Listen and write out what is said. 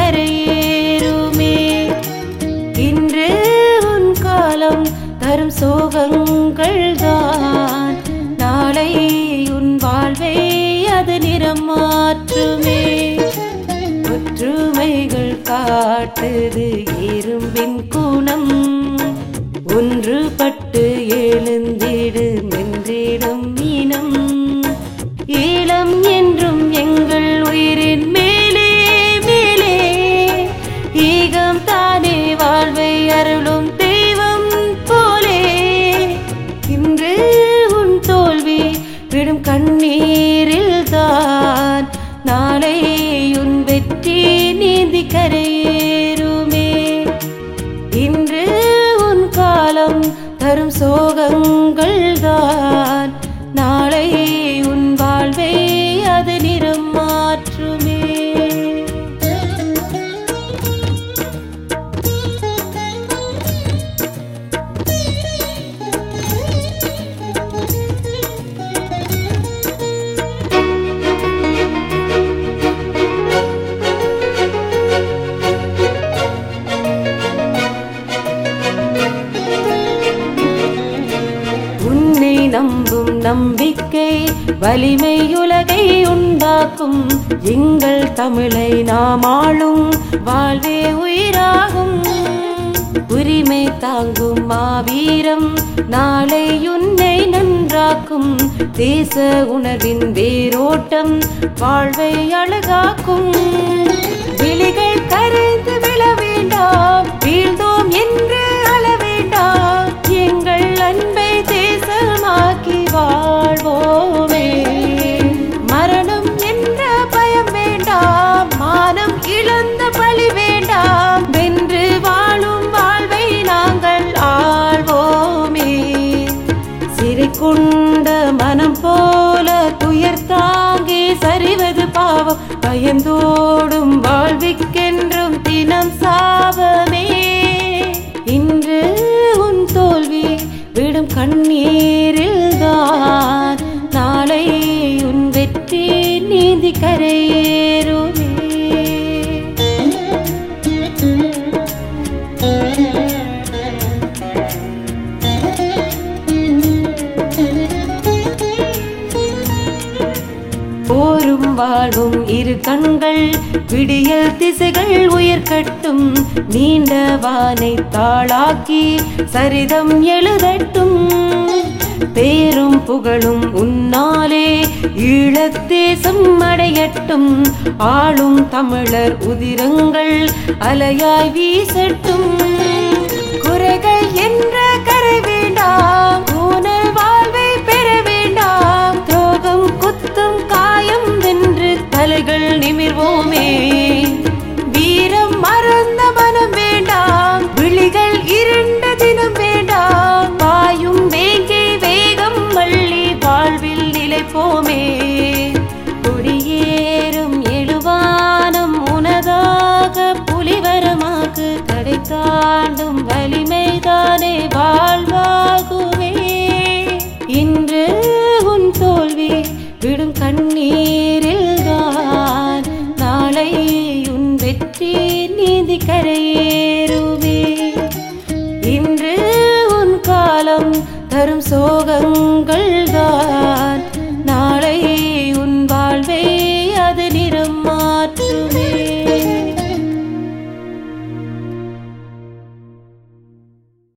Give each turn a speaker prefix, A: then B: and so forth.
A: கரையேறுமே இன்று உன் காலம் தரும் சோகங்கள் தான் நாளை உன் வாழ்வை அது நிறம் மாற்றுமே ஒற்றுமைகள் காட்டுது இரும்பின் குணம் ஒன்றுபட்டு எழுந்திடு மென்றிடும் இனம் ஈழம் என்றும் எங்கள் உயிரின் மேலே மேலே ஈகம் தானே வாழ்வை அருளும் தெய்வம் போலே இன்று உன் தோல்வி விடும் கண்ணீரில் தான் நாளை உன் வெற்றி நீந்தி கரையேறுமே இன்று உன் காலம் தரும் சோகங்கள் தான் நாளை உன் வாழ்வை அது நிறம் மாற்றுமே உன்னை நம்பும் நம்பிக்கை வலிமை உலகை உண்டாக்கும் எங்கள் தமிழை நாம் ஆளும் வாழ்வே உயிராகும் உரிமை தாங்கும் மாவீரம் நாளை உன்னை நன்றாக்கும் தேச உணர்வின் வேரோட்டம் வாழ்வை அழகாக்கும் விழிகள் கரைந்து விழ வேண்டாம் வீழ்ந்தோம் என்று அழ வேண்டாம் எங்கள் அன்பை தேசமாக்கி வாழ்வோமே மரணம் என்ற பயம் வேண்டாம் மானம் இழந்த பழி வேண்டாம் வென்று வாழும் வாழ்வை நாங்கள் ஆள்வோமே சிறை கொண்ட மனம் போல துயர் தாங்கி சரிவது பாவம் பயந்தோடும் வாழ்விக்கென்றும் தினம் சாபமே இன்று உன் தோல்வி விடும் கண்ணீரில் தான் நாளை உன் வெற்றி நீந்தி கரையேறுமே போரும் வாழ்வும் இரு கண்கள் விடியல் திசைகள் உயர்கட்டும் நீண்ட வானை தாளாக்கி சரிதம் எழுதட்டும் பேரும் புகழும் உன்னாலே ஈழத்தேசம் அடையட்டும் ஆளும் தமிழர் உதிரங்கள் அலையாய் வீசட்டும் குறைகள் என்ற கரை வேண்டாம் ஊனல் வாழ்வை பெற வேண்டாம் துரோகம் குத்தும் காயம் வென்று தலைகள் நிமிர்வோமே வீரம் மறந்த மனம் வேண்டாம் விழிகள் இருண்ட தினம் வேண்டாம் பாயும் வேங்கை வேகம் மள்ளி வாழ்வில் நிலைப்போமே குடியேறும் எழுவானம் உனதாக புலிவரமாக்கு கடை தாண்டும் வலிமைதானே வாழ்வாகுமே இன்று உன் தோல்வி விடும் கண்ணீரில் தான் நாளை உன் வெற்றி நீதி கரையேறுமே இன்று உன் காலம் தரும் சோகங்கள் தான் நாளை உன் வாழ்வை அது நிறம் மாற்றுமே